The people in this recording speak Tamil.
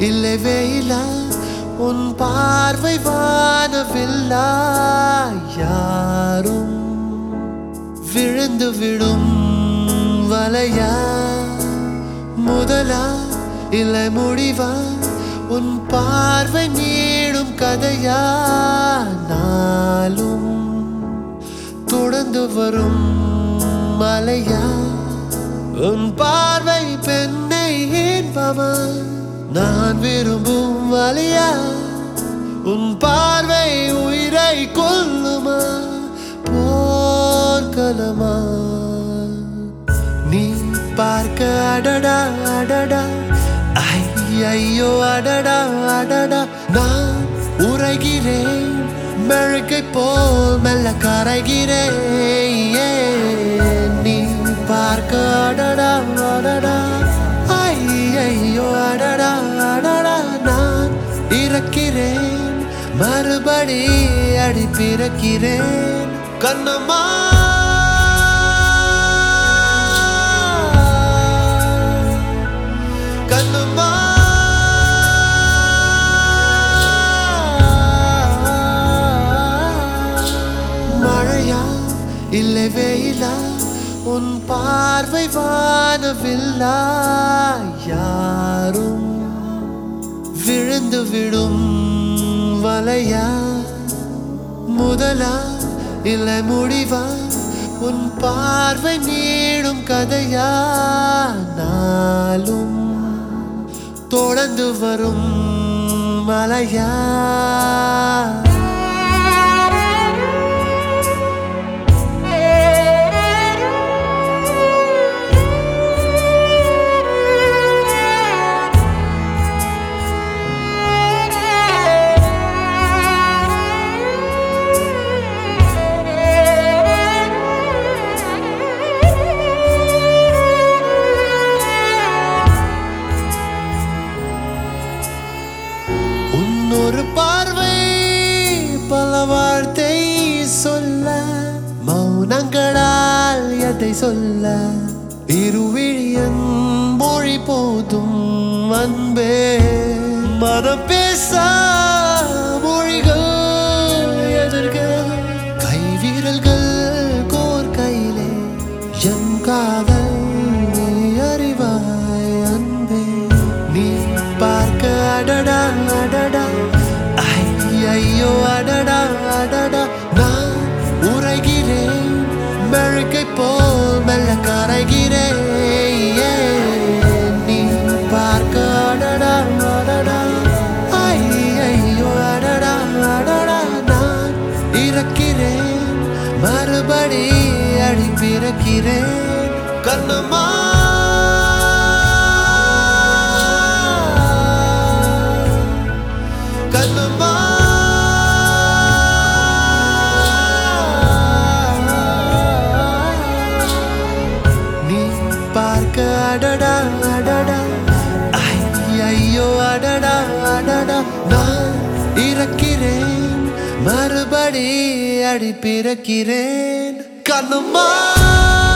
இல்லை வெயிலா உன் பார்வை வானவில்லா யாரும் விழுந்து விடும் வலையா முதலா இல்லை முடிவா உன் பார்வை நீடும் கதையா நாளும் தொடர்ந்து வரும் மலையா உன் பார்வை பெண்ணை ஏன்பவா நான் விரும்பும் வலையா உன் பார்வை உயிரை கொல்லுமா போர்க்களமா நீ பார்க்க அடடா அடடா ஐயோ அடடா அடடா நான் உரைகிறேன் மெழுகை போல் மெல்ல கரைகிறேன் ஏன் நீ பார்க்க அடடா அடடா ஐயோ அடடா அடடா நான் இறக்கிறேன் மறுபடி அடி பிறக்கிறேன் கண்ணம்மா கண்ணம்மா மழையா இல்லை வெயிலா உன் பார்வை வானவில்லா யாரும் விழுந்து விடும் வலையா முதலா இல்லை முடிவா உன் பார்வை நீடும் கதையா நாளும் தொடர்ந்து வரும் மலையா உன்னொரு பார்வை பல வார்த்தை சொல்ல மௌனங்களால் எதை சொல்ல இருவிழியன் மொழி போதும் அன்பே மனம் பேச மொழிகள் எதிர்க கைவீரல்கள் கோர் கையிலே என் காதல் நீ அறிவாய் அன்பே நீ பார்க்க அடடா அடடா ஐயோ அடடா அடடா நான் உரைகிறேன் மெழுகை போல் மெல்ல கரைகிறேன் ஏன் நீ பார்க்க அடடா அடடா ஐயோ அடடா அடடா நான் இறக்கிறேன் மறுபடி அடி பிறக்கிறேன் கண்ணம்மா கண்ணம்மா நீ பார்க்க அடடா அடடா ஐயோ அடடா அடடா நான் இறக்கிறேன் மறுபடி அடி பிறக்கிறேன் கண்ணம்மா